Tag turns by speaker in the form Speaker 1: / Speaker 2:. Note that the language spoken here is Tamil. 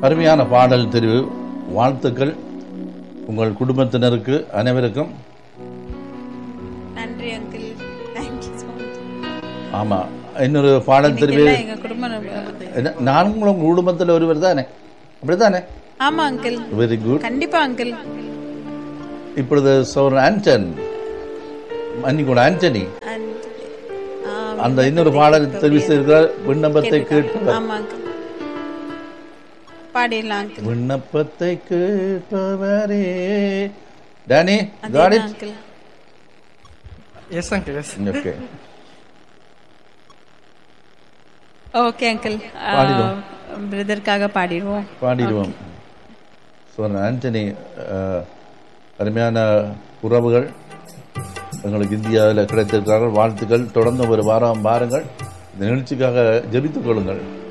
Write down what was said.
Speaker 1: அருமையான பாடல் தெரிவு வாழ்த்துக்கள் உங்கள் குடும்பத்தினருக்கு அனைவருக்கும்
Speaker 2: நன்றி அங்கிள் தேங்க்யூ ஸோ மச்
Speaker 1: ஆமா இன்னொரு பாடல் தெரிவு
Speaker 2: எல்லாம் எங்க குடும்பம் ரொம்ப-
Speaker 1: என்ன, நானும் உங்கள் குடும்பத்தில் ஒருவர் தானே அப்படித்தானே
Speaker 2: ஆமா அங்கிள்
Speaker 1: வெரி குட்
Speaker 2: கண்டிப்பா அங்கிள்
Speaker 1: இப்பொழுது சோர் ஆண்டன் மன்னிக்கூட ஆண்டனி
Speaker 2: அண்ட்
Speaker 1: அந்த இன்னொரு பாடல் தெரிவு செய்திருக்கிறார் விண்ணப்பத்தை கேட்பவர்
Speaker 2: ஆமா அங்கிள் பாடிடலாம் அங்கிள்
Speaker 1: விண்ணப்பத்தை கேட்பவரே Danny got it
Speaker 2: uncle
Speaker 3: yes uncle yes
Speaker 1: okay
Speaker 2: okay uncle
Speaker 1: பாடிடுவோம்.
Speaker 2: பிரதருக்காக பாடிடுவோம்
Speaker 1: பாடிடுவோம் ஸோ ஆண்டனி அஹ், அருமையான உறவுகள் எங்களுக்கு இந்தியாவில் கிடைத்திருக்கிறார்கள் வாழ்த்துக்கள் தொடர்ந்து ஒரு வாரம் பாருங்கள் இந்த நிகழ்ச்சிக்காக ஜெபித்துக் கொள்ளுங்கள்